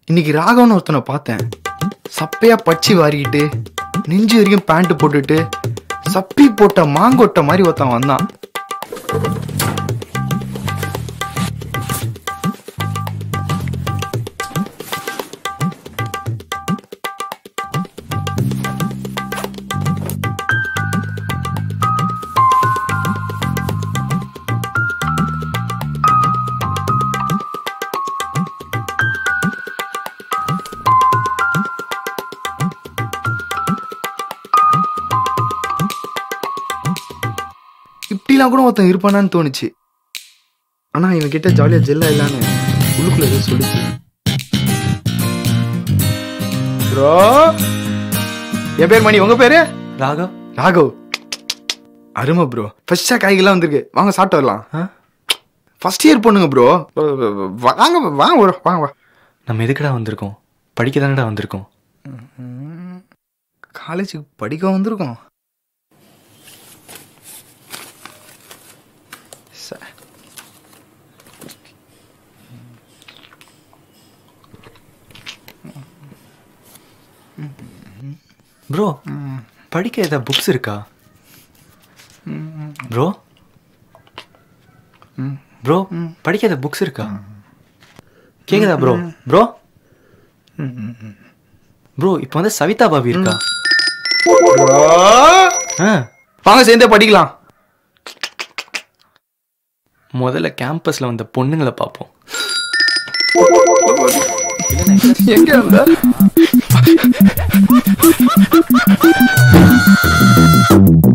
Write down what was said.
இன்னைக்கு ராகவன் ஒருத்தனை பார்த்தேன் சப்பையா பச்சி வாரிக்கிட்டு நெஞ்சு வரைக்கும் பேண்ட் போட்டுட்டு சப்பி போட்ட மாங்கொட்டை மாதிரி ஒருத்தன் வந்தான் இப்படிலாம் கூட ஒருத்தன் இருப்பானான்னு தோணுச்சு ஆனா இவன் கிட்ட ஜாலியா ஜெல்லா இல்லான்னு உள்ளுக்குள்ள ஏதோ சொல்லுச்சு ப்ரோ என் பேர் மணி உங்க பேரு ராகவ் ராகவ் அருமை ப்ரோ ஃப்ரெஷ்ஷாக காய்கறிலாம் வந்திருக்கு வாங்க சாப்பிட்டு வரலாம் ஆ? ஃபர்ஸ்ட் இயர் பொண்ணுங்க ப்ரோ வாங்க வாங்க bro, வாங்க வா நம்ம எதுக்குடா வந்திருக்கோம் படிக்க தானடா வந்திருக்கோம் காலேஜுக்கு படிக்க வந்திருக்கோம் ச- ப்ரோ படிக்க ஏதாவது புக்ஸ் இருக்கா ப்ரோ ப்ரோ படிக்க ஏதாவது புக்ஸ் இருக்கா கேக்குதா ப்ரோ ப்ரோ ப்ரோ இப்போ வந்து சவிதா பாபி இருக்கா bro, ஆ வாங்க சேர்ந்தே படிக்கலாம் முதல்ல கேம்பஸ்ல வந்த பொண்ணுங்களை பார்ப்போம் எங்க வந்த